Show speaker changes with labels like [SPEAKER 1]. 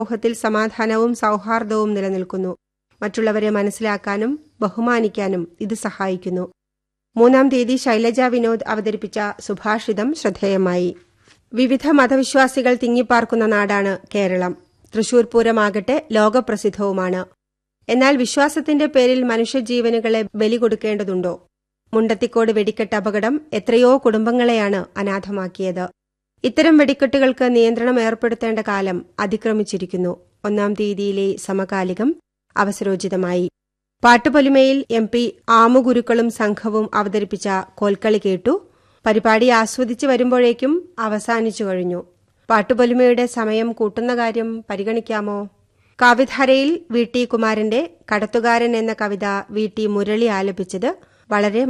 [SPEAKER 1] സമൂഹത്തിൽ സമാധാനവും സൗഹാർദ്ദവും നിലനിൽക്കുന്നു മറ്റുള്ളവരെ മനസ്സിലാക്കാനും ബഹുമാനിക്കാനും ഇത് സഹായിക്കുന്നു മൂന്നാം തീയതി ശൈലജ വിനോദ് അവതരിപ്പിച്ച സുഭാഷിതം ശ്രദ്ധേയമായി വിവിധ മതവിശ്വാസികൾ തിങ്ങിപ്പാർക്കുന്ന നാടാണ് കേരളം തൃശൂർ പൂരമാകട്ടെ ലോകപ്രസിദ്ധവുമാണ് എന്നാൽ വിശ്വാസത്തിന്റെ പേരിൽ മനുഷ്യജീവനുകളെ ബലി കൊടുക്കേണ്ടതുണ്ടോ മുണ്ടത്തിക്കോട് വെടിക്കെട്ട് അപകടം എത്രയോ കുടുംബങ്ങളെയാണ് അനാഥമാക്കിയത് ഇത്തരം വെടിക്കെട്ടുകൾക്ക് നിയന്ത്രണം ഏർപ്പെടുത്തേണ്ട കാലം അതിക്രമിച്ചിരിക്കുന്നു ഒന്നാം തീയതിയിലെ സമകാലികം അവസരോചിതമായി പാട്ടുപൊലിമയിൽ എം പി ആമുഗുരുക്കളും സംഘവും അവതരിപ്പിച്ച കോൽക്കളി കേട്ടു പരിപാടി ആസ്വദിച്ചു വരുമ്പോഴേക്കും അവസാനിച്ചു കഴിഞ്ഞു പാട്ടുപൊലിമയുടെ സമയം കൂട്ടുന്ന കാര്യം പരിഗണിക്കാമോ കാവ്യധാരയിൽ വി ടി കുമാരന്റെ കടത്തുകാരൻ എന്ന കവിത വി ടി മുരളി ആലപിച്ചത് വളരെ